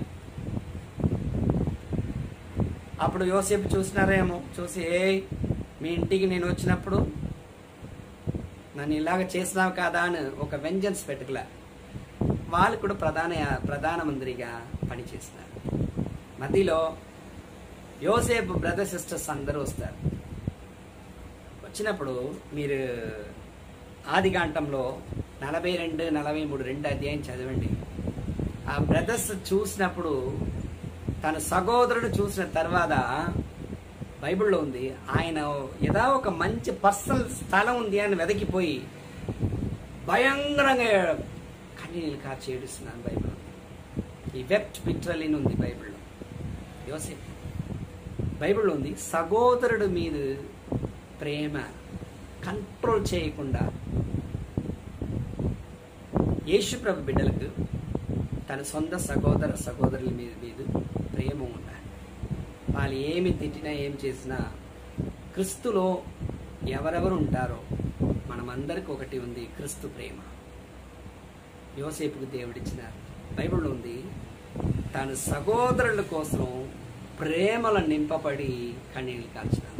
అప్పుడు యోసేపు చూసినారేమో చూసి "ఏయ్, మీ ఇంటికి నేను వచ్చినప్పుడు నన్ను ఇలాగ చేసినావు కాదా అని ఒక వెంజన్స్ పెట్టుకులా వాళ్ళు కూడా ప్రధాన ప్రధానమంత్రిగా పనిచేస్తున్నారు మధ్యలో యోసేపు బ్రదర్ సిస్టర్స్ అందరూ వస్తారు వచ్చినప్పుడు మీరు ఆదిగాంటంలో నలభై రెండు నలభై మూడు రెండు అధ్యాయం చదవండి ఆ బ్రదర్స్ చూసినప్పుడు తన సహోదరుడు చూసిన తర్వాత బైబిల్లో ఉంది ఆయన ఏదో ఒక మంచి పర్సనల్ స్థలం ఉంది అని వెదకిపోయి భయంకరంగా కన్నీళ్ళు కార్చి ఏడుస్తున్నాను బైబిల్ ఈ వెప్ట్ పిక్చర్లీని ఉంది బైబిల్లో యోసేపు బైబిల్లో ఉంది సహోదరుడు మీద ప్రేమ కంట్రోల్ చేయకుండా యేసుప్రభు బిడ్డలకు తన సొంత సహోదర సహోదరుల మీద మీద ప్రేమ ఉండాలి వాళ్ళు ఏమి తిట్టినా ఏం చేసినా క్రిస్తులో ఎవరెవరు ఉంటారో మనమందరికి ఒకటి ఉంది క్రిస్తు ప్రేమ యోసేపుకు దేవుడిచ్చినారు బైబిల్లో ఉంది తన సహోదరుల కోసం ప్రేమల నింపబడి కన్నీళ్ళు కార్చినారు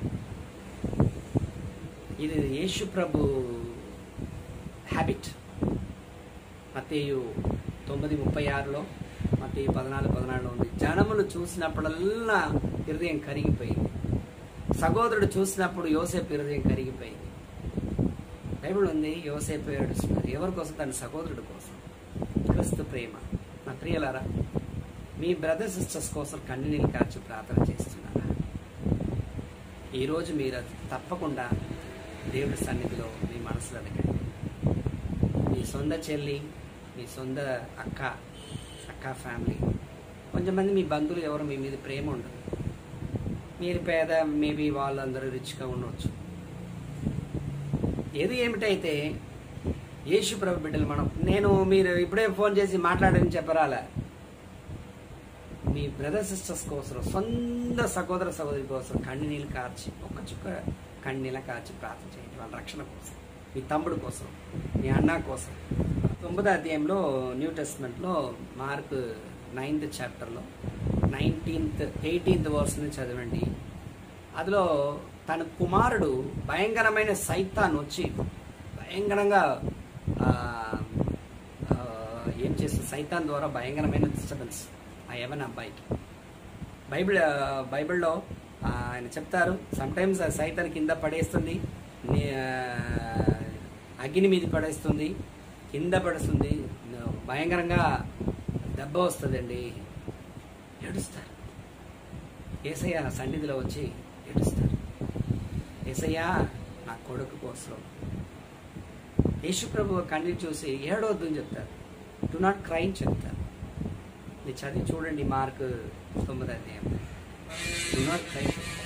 ఇది యేసు ప్రభు హ్యాబిట్ మత్తేయు తొమ్మిది ముప్పై ఆరులో మత్తేయు పద్నాలుగు పద్నాలుగులో ఉంది జనములు చూసినప్పుడల్లా హృదయం కరిగిపోయింది సహోదరుడు చూసినప్పుడు యోసేపు హృదయం కరిగిపోయింది బైబిల్ ఉంది యోసేపు ఏడుస్తున్నారు ఎవరి కోసం తన సహోదరుడు కోసం క్రిస్తు ప్రేమ నా ప్రియులారా మీ బ్రదర్ సిస్టర్స్ కోసం కన్నీళ్ళు కార్చి ప్రార్థన చేస్తున్నారా ఈరోజు మీరు అది తప్పకుండా దేవుడి సన్నిధిలో మీ మనసులో అడగండి మీ సొంత చెల్లి మీ సొంత అక్క అక్క ఫ్యామిలీ కొంతమంది మీ బంధువులు ఎవరు మీ మీద ప్రేమ ఉండదు మీరు పేద మేబీ వాళ్ళందరూ రిచ్గా ఉండవచ్చు ఏది ఏమిటైతే యేసు ప్రభు బిడ్డలు మనం నేను మీరు ఇప్పుడే ఫోన్ చేసి మాట్లాడని చెప్పరాలా మీ బ్రదర్ సిస్టర్స్ కోసం సొంత సహోదర సహోదరి కోసం కన్నీళ్ళు కార్చి ఒక చుక్క కన్నీళ్ళ కార్చి ప్రార్థన చేయండి వాళ్ళ రక్షణ కోసం మీ తమ్ముడు కోసం మీ అన్న కోసం తొమ్మిదో అధ్యాయంలో న్యూ టెస్ట్మెంట్లో మార్క్ నైన్త్ చాప్టర్లో నైన్టీన్త్ ఎయిటీన్త్ వర్స్ని చదవండి అందులో తన కుమారుడు భయంకరమైన సైతాన్ వచ్చి భయంకరంగా ఆ, ఆ, ఏం చేస్తుంది సైతాన్ ద్వారా భయంకరమైన డిస్టర్బెన్స్ ఆ యవన అబ్బాయికి బైబిల్ ఆ, బైబిల్లో ఆ, ఆయన చెప్తారు సమ్టైమ్స్ ఆ సైతాన్ కింద పడేస్తుంది ని- ఆ, అగ్ని మీద పడేస్తుంది కింద పడుతుంది భయంకరంగా దెబ్బ వస్తుందండి ఏడుస్తారు ఏసయ్య సన్నిధిలో వచ్చి ఏడుస్తారు ఏసయ్య నా కొడుకు కోసం యేసుప్రభు కన్నీరు చూసి ఏడవద్దు అని చెప్తారు డు నాట్ క్రై అని చెప్తారు మీరు చదివి చూడండి మార్క్ తొమ్మిది అధ్యాయం డు నాట్ క్రై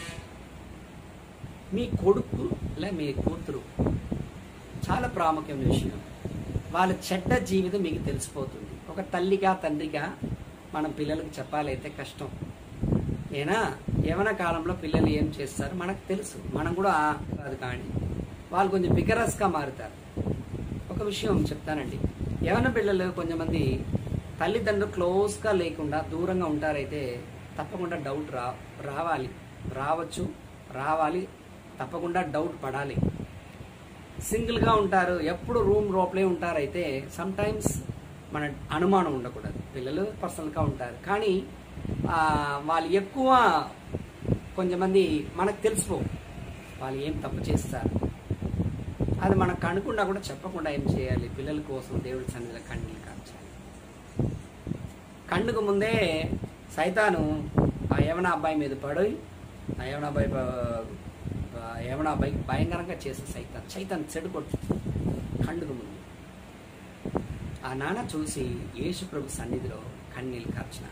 మీ కొడుకు లే మీ కూతురు చాలా ప్రాముఖ్యమైన విషయం వాళ్ళ చెడ్డ జీవితం మీకు తెలిసిపోతుంది ఒక తల్లిగా తండ్రిగా మనం పిల్లలకు చెప్పాలైతే కష్టం ఏనా యవన కాలంలో పిల్లలు ఏం చేస్తారు మనకు తెలుసు మనం కూడా ఆ- కాదు కానీ వాళ్ళు కొంచెం బిగరస్గా మారుతారు ఒక విషయం చెప్తానండి యవన పిల్లలు కొంతమంది తల్లిదండ్రులు క్లోజ్గా లేకుండా దూరంగా ఉంటారైతే తప్పకుండా డౌట్ రా రావాలి రావచ్చు రావాలి తప్పకుండా డౌట్ పడాలి సింగిల్గా ఉంటారు ఎప్పుడు రూమ్ లోపలే ఉంటారైతే సమ్ టైమ్స్ మన అనుమానం ఉండకూడదు పిల్లలు పర్సనల్గా ఉంటారు కానీ ఆ, వాళ్ళు ఎక్కువ కొంతమంది మనకు తెలిసిపో వాళ్ళు ఏం తప్పు చేస్తారు అది మనకు కనుకుండా కూడా చెప్పకుండా ఏం చేయాలి పిల్లల కోసం దేవుడి సన్నిధిలో కన్నీళ్ళు కాల్చాలి కండుకు ముందే సైతాను ఆ యవన అబ్బాయి మీద పడి ఆ యవన అబ్బాయి ప- ఆ యవన అబ్బాయి భయంకరంగా చేసిన సైతాన్ సైతాన్ చెడు కొట్టు కండుకు ముందు ఆ నాన్న చూసి యేసు ప్రభు సన్నిధిలో కన్నీళ్ళు కార్చిన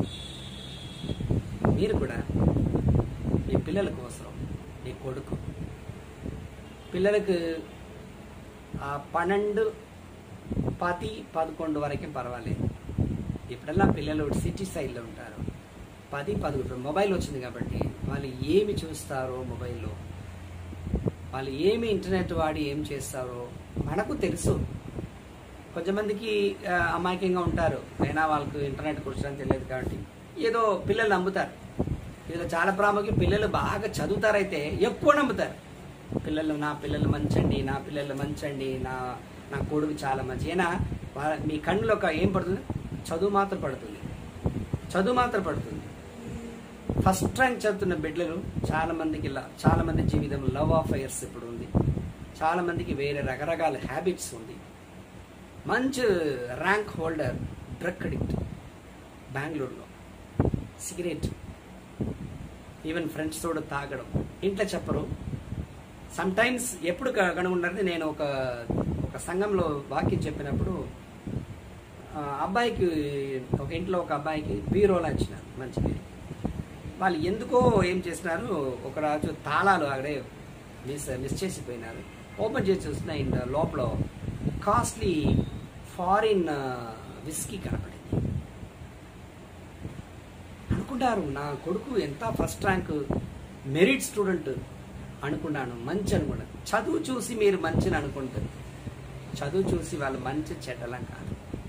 మీరు కూడా మీ పిల్లల కోసం మీ కొడుకు పిల్లలకు ఆ పన్నెండు పది పదకొండు వరకే పర్వాలేదు ఇప్పుడల్లా పిల్లలు సిటీ సైడ్లో ఉంటారు పది పదకొండు మొబైల్ వచ్చింది కాబట్టి వాళ్ళు ఏమి చూస్తారో మొబైల్లో వాళ్ళు ఏమి ఇంటర్నెట్ వాడి ఏం చేస్తారో మనకు తెలుసు కొంతమందికి ఆ, అమాయకంగా ఉంటారు అయినా వాళ్ళకు ఇంటర్నెట్ కూర్చోడం తెలియదు కాబట్టి ఏదో పిల్లలు నమ్ముతారు ఇది చాలా ప్రాముఖ్యం పిల్లలు బాగా చదువుతారైతే ఎక్కువ నమ్ముతారు పిల్లలు నా పిల్లలు మంచండి నా పిల్లలు మంచండి నా నా కొడుకు చాలా మంచి ఏనా వాళ్ళ మీ కన్నులో ఒక ఏం పడుతుంది చదువు మాత్రం పడుతుంది చదువు మాత్రం పడుతుంది ఫస్ట్ ర్యాంక్ చదువుతున్న బిడ్డలు చాలా మందికి ఇలా చాలా మంది జీవితంలో లవ్ అఫైర్స్ ఇప్పుడు ఉంది చాలా మందికి వేరే రకరకాల హ్యాబిట్స్ ఉంది మంచి ర్యాంక్ హోల్డర్ డ్రగ్ అడిక్ట్ బెంగళూరులో సిగరెట్ ఈవెన్ ఫ్రెండ్స్ తోడు తాగడం ఇంట్లో చెప్పరు సమ్ టైమ్స్ ఎప్పుడు క- కనుగొన్నారంటే నేను ఒక ఒక సంఘంలో వాక్యం చెప్పినప్పుడు ఆ, అబ్బాయికి ఒక ఇంట్లో ఒక అబ్బాయికి బీరోలా ఇచ్చినారు మంచి బీరో వాళ్ళు ఎందుకో ఏం చేసినారు ఒక రాజు తాళాలు అక్కడే మిస్ మిస్ చేసిపోయినారు ఓపెన్ చేసి చూసిన ఇంత లోపల కాస్ట్లీ ఫారిన్ విస్కీ కనపడింది అనుకుంటారు నా కొడుకు ఎంత ఫస్ట్ ర్యాంక్ మెరిట్ స్టూడెంట్ అనుకున్నాను మంచి అనుకున్నాను చదువు చూసి మీరు మంచిని అనుకుంటారు చదువు చూసి వాళ్ళు మంచి చెడ్డలా కాదు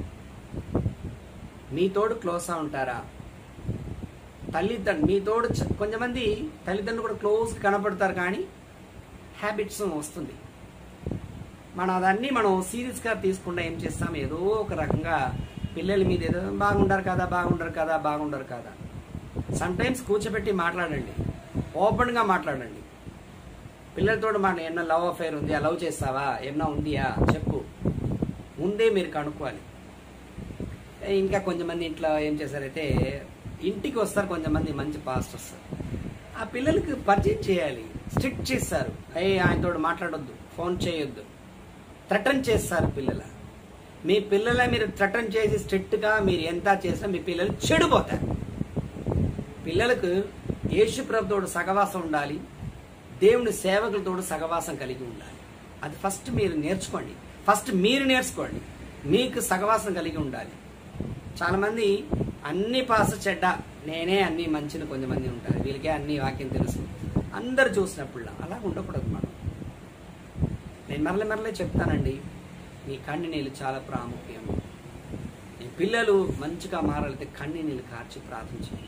మీతోడు క్లోజ్గా ఉంటారా తల్లిదండ్రులు మీతోడు చ- కొంతమంది తల్లిదండ్రులు కూడా క్లోజ్ కనపడతారు కానీ హ్యాబిట్స్ వస్తుంది మనం అదన్నీ మనం సీరియస్గా తీసుకుండా ఏం చేస్తాం ఏదో ఒక రకంగా పిల్లల మీద ఏదో బాగుండరు కదా బాగుండరు కదా బాగుండరు కదా సమ్ టైమ్స్ కూర్చోబెట్టి మాట్లాడండి ఓపెన్గా మాట్లాడండి పిల్లలతో మాట ఏమన్నా లవ్ అఫైర్ ఉంది లవ్ చేస్తావా ఏమన్నా ఉందియా చెప్పు ముందే మీరు కనుక్కోవాలి ఇంకా కొంతమంది ఇంట్లో ఏం చేశారైతే ఇంటికి వస్తారు కొంతమంది మంచి పాస్టర్స్ ఆ పిల్లలకి పరిచయం చేయాలి స్ట్రిక్ట్ చేస్తారు అయ్యే ఆయనతో మాట్లాడొద్దు ఫోన్ చేయొద్దు థ్రెటన్ చేస్తారు పిల్లల మీ పిల్లల మీరు థ్రెటన్ చేసి స్ట్రిక్ట్గా మీరు ఎంత చేసినా మీ పిల్లలు చెడిపోతారు పిల్లలకు యేసు ప్రభుతోడు సహవాసం ఉండాలి దేవుని సేవకులతోడు సహవాసం కలిగి ఉండాలి అది ఫస్ట్ మీరు నేర్చుకోండి ఫస్ట్ మీరు నేర్చుకోండి మీకు సహవాసం కలిగి ఉండాలి చాలా మంది అన్ని పాస చెడ్డ నేనే అన్ని మంచిని కొంతమంది ఉంటారు వీళ్ళకే అన్ని వాక్యం తెలుసు అందరు చూసినప్పుడు అలా ఉండకూడదు మనం నేను మరలే మరలే చెప్తానండి మీ కన్ను నీళ్ళు చాలా ప్రాముఖ్యం మీ పిల్లలు మంచిగా మారాలితే కన్ని నీళ్ళు కార్చి ప్రార్థించండి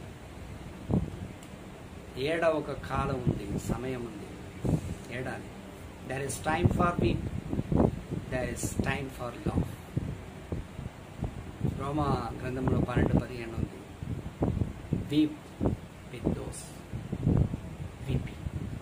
ఏడ ఒక కాలం ఉంది సమయం ఉంది ఏడాది there is time for be there is time for love రోమా గ్రంథంలో పన్నెండు పదిహేను ఉంది వీప్ విత్ దోస్ వీపి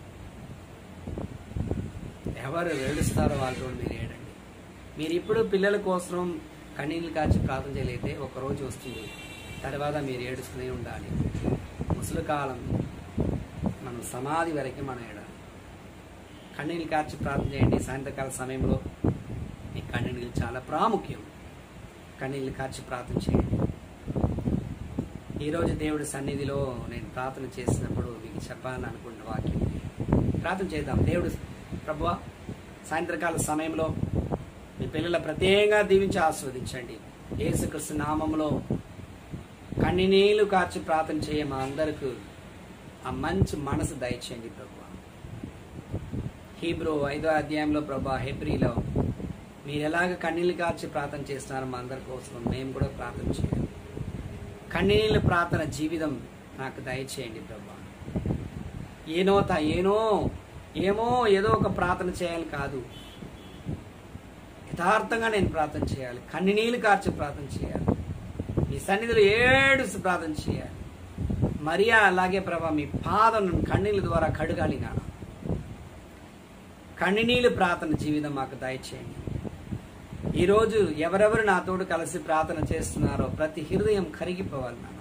ఎవరు ఏడుస్తారో వాళ్ళతో మీరు ఏడండి మీరు ఇప్పుడు పిల్లల కోసం కన్నీళ్ళు కాచి ప్రార్థన చేయలేతే ఒక రోజు వస్తుంది తర్వాత మీరు ఏడుస్తూనే ఉండాలి ముసలి కాలం మనం సమాధి వరకు మనం ఏడాలి కన్నీళ్ళు కార్చి ప్రార్థన చేయండి సాయంత్రకాల సమయంలో మీ కన్నీళ్ళు చాలా ప్రాముఖ్యం కన్నీళ్ళు కార్చి ప్రార్థన చేయండి ఈరోజు దేవుడి సన్నిధిలో నేను ప్రార్థన చేసినప్పుడు మీకు చెప్పాలని అనుకున్న వాక్యం ఇది. ప్రార్థన చేద్దాం దేవుడు ప్రభువా సాయంత్రకాల సమయంలో మీ పిల్లల ప్రత్యేకంగా దీవించి ఆస్వాదించండి యేసుక్రీస్తు నామంలో కన్నీళ్ళు కార్చి ప్రార్థన చేయ మా అందరికి ఆ మంచి మనసు దయచేయండి ప్రభు హీబ్రో ఐదో అధ్యాయంలో ప్రభా హెబ్రిలో మీరు ఎలాగ కన్నీళ్ళు కార్చి ప్రార్థన చేస్తున్నారో మా అందరి కోసం మేము కూడా ప్రార్థన చేయాలి కన్నీళ్ళ ప్రార్థన జీవితం నాకు దయచేయండి ప్రభా ఏనో తా ఏనో ఏమో ఏదో ఒక ప్రార్థన చేయాలి కాదు యథార్థంగా నేను ప్రార్థన చేయాలి కన్నీళ్ళు కార్చి ప్రార్థన చేయాలి మీ సన్నిధిలో ఏడు ప్రార్థన చేయాలి మరియా అలాగే ప్రభా మీ పాదం కన్నీళ్ళ ద్వారా కడగాలి నాన్న కన్నీళ్ళు ప్రార్థన జీవితం మాకు దయచేయండి ఈరోజు ఎవరెవరు నాతోడు కలిసి ప్రార్థన చేస్తున్నారో ప్రతి హృదయం కరిగిపోవాలి నాన్న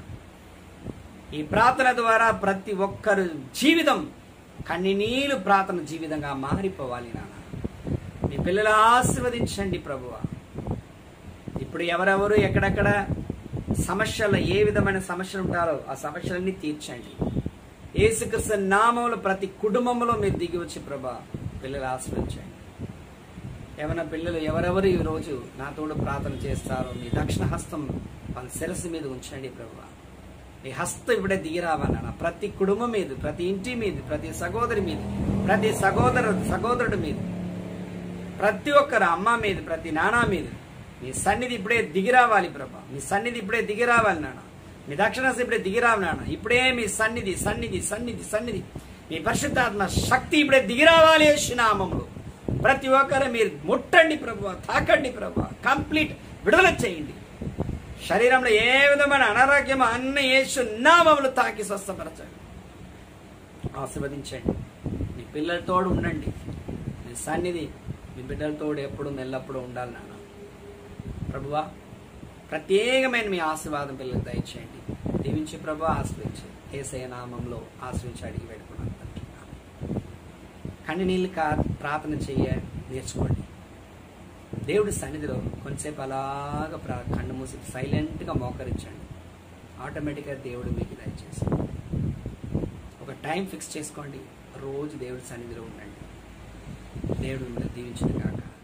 ఈ ప్రార్థన ద్వారా ప్రతి ఒక్కరు జీవితం కన్నీళ్ళు ప్రార్థన జీవితంగా మారిపోవాలి నాన్న మీ పిల్లలు ఆశీర్వదించండి ప్రభువ ఇప్పుడు ఎవరెవరు ఎక్కడెక్కడ సమస్యలు ఏ విధమైన సమస్యలు ఉంటారో ఆ సమస్యలన్నీ తీర్చండి ఏసుకృష్ణ నామంలో ప్రతి కుటుంబంలో మీరు దిగి వచ్చి ప్రభా పిల్లలు ఆశ్రయించండి ఏమైనా పిల్లలు ఎవరెవరు ఈ రోజు నాతోడు ప్రార్థన చేస్తారో మీ దక్షిణ హస్తం వాళ్ళ శిరస్సు మీద ఉంచండి ప్రభు మీ హస్తం ఇప్పుడే దిగిరావాలన్న ప్రతి కుటుంబం మీద ప్రతి ఇంటి మీద ప్రతి సహోదరి మీద ప్రతి సహోదరు సహోదరుడి మీద ప్రతి ఒక్కరు అమ్మ మీద ప్రతి నాన్న మీద మీ సన్నిధి ఇప్పుడే దిగిరావాలి ప్రభా మీ సన్నిధి ఇప్పుడే దిగిరావాలి నాన్న మీ దక్షిణాస్తం ఇప్పుడే దిగిరావాలి నాన్న ఇప్పుడే మీ సన్నిధి సన్నిధి సన్నిధి సన్నిధి మీ పరిశుద్ధాత్మ శక్తి ఇప్పుడే దిగిరావాలి యేసునామములో ప్రతి ఒక్కరు మీరు ముట్టండి ప్రభు తాకండి ప్రభు కంప్లీట్ విడుదల చేయండి శరీరంలో ఏ విధమైన అనారోగ్యం అన్న యేసు నామములు తాకి స్వస్థపరచండి ఆశీర్వదించండి మీ పిల్లలతోడు ఉండండి మీ సన్నిధి మీ బిడ్డలతోడు ఎప్పుడు ఎల్లప్పుడూ ఉండాలి నాన్న ప్రభువా ప్రత్యేకమైన మీ ఆశీర్వాదం పిల్లలకు దయచేయండి దీవించి ప్రభు ఆశ్రయించి ఏసయ నామంలో ఆశ్రయించి అడిగి పెట్టుకున్నాను తండ్రి. కన్ని నీళ్ళు కా ప్రార్థన చెయ్య నేర్చుకోండి దేవుడి సన్నిధిలో కొంచెంసేపు అలాగా ప్రా కన్ను మూసి సైలెంట్గా మోకరించండి ఆటోమేటిక్గా దేవుడు మీకు దయచేసి ఒక టైం ఫిక్స్ చేసుకోండి రోజు దేవుడి సన్నిధిలో ఉండండి దేవుడు మిమ్మల్ని దీవించిన కాక